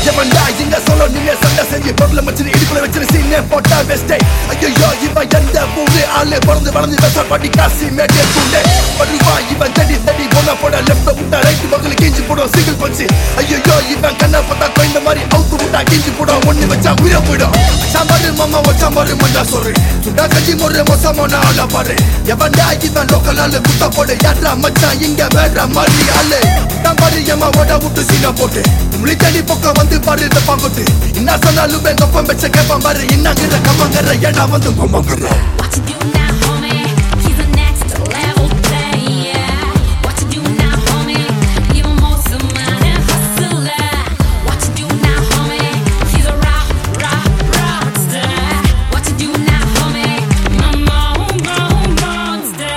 எவன்டா இங்க சொல்ல நின்னு சண்டை செஞ்சு பொருளை வச்சு இடுப்புல வச்சு சீனே போட்டா வெஸ்டே ஐயோ இவன் எந்த ஊரு ஆளு பிறந்து வளர்ந்து வெசல் பண்ணி காசி மேட்டே கூண்டே வருவா இவன் தடி தடி போன போட லெஃப்ட் விட்டா ரைட் பக்கத்துல கிஞ்சி போடும் சிங்கிள் பஞ்சு ஐயோ இவன் கண்ணை பார்த்தா கொய்ந்த மாதிரி அவுத்து விட்டா கிஞ்சி போடும் ஒண்ணு வச்சா உயிர போயிடும் சாம்பாரு மாமா வச்சாம்பாரு மண்டா சொல்றேன் சுண்டா கஞ்சி முறை மோசமான ஆளா பாரு எவன்டா இவன் லோக்கல் ஆளு குத்த போடு யாரா மச்சான் இங்க வேற மாதிரி ஆளு நான் பாரு ஏமா ஓட விட்டு சீனா போட்டு முளி தடி பக்கம் வந்து பாரு இந்த பாங்கோட்டு என்ன சொன்னாலும் எங்க அப்பம் வச்ச கேப்பான் பாரு என்னங்கிற கம்மங்கிற ஏடா வந்து பொம்மங்கிற What you do now, homie? He's a next level player. What you do now, homie? Even more some money hustler. What you do now, homie? He's a rock, rock, rockstar. What you do now, homie? My mom, mom, monster.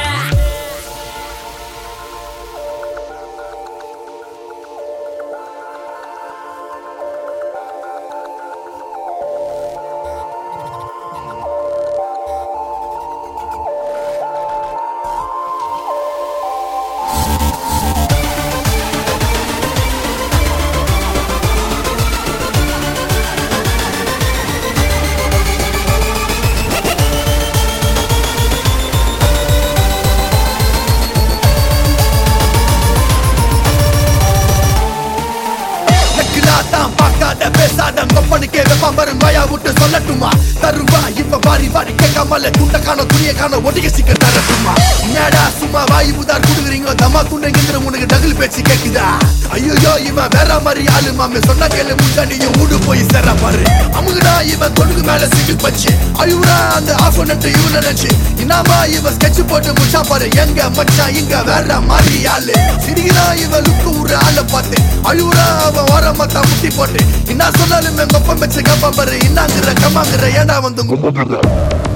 நக்கிலா தான் பார்க்காத பேசாத கொப்பனுக்கே வெப்பான் பாரு வாயா விட்டு சொல்லட்டுமா தருவா இப்ப வாரி வாரி கேட்காமல துண்ட காண துணிய காண ஒட்டிக்க சிக்க தரட்டுமா என்னடா சும்மா வாயு உதார் குடுக்குறீங்க தம்மா துண்டைங்கிற உனக்கு டகுல் பேச்சு கேக்குதா ஐயோ இவன் வேற மாதிரி ஆளு மாமே சொன்ன கேளு முண்டா நீயும் ஊடு போய் சேர பாரு அமுகுடா இவன் தொடுக்கு மேல சிங்கிள் பச்சு அழுவுடா அந்த ஆஃப் நட்டு இவன் நினைச்சு இனாமா இவன் ஸ்கெட்ச் போட்டு முடிச்சா பாரு எங்க மச்சான் இங்க வேற மாதிரி ஆளு சிரிக்கிறா இவன் லுக்கு ஒரு ஆளை பார்த்து அழுவுறா அவன் ஓரமா தான் முட்டி போட்டு என்ன சொன்னாலும் எங்க ஒப்பம் வச்சு கேப்பான் பாரு இன்னாங்கிற கம்மாங்கிற ஏடா வந்து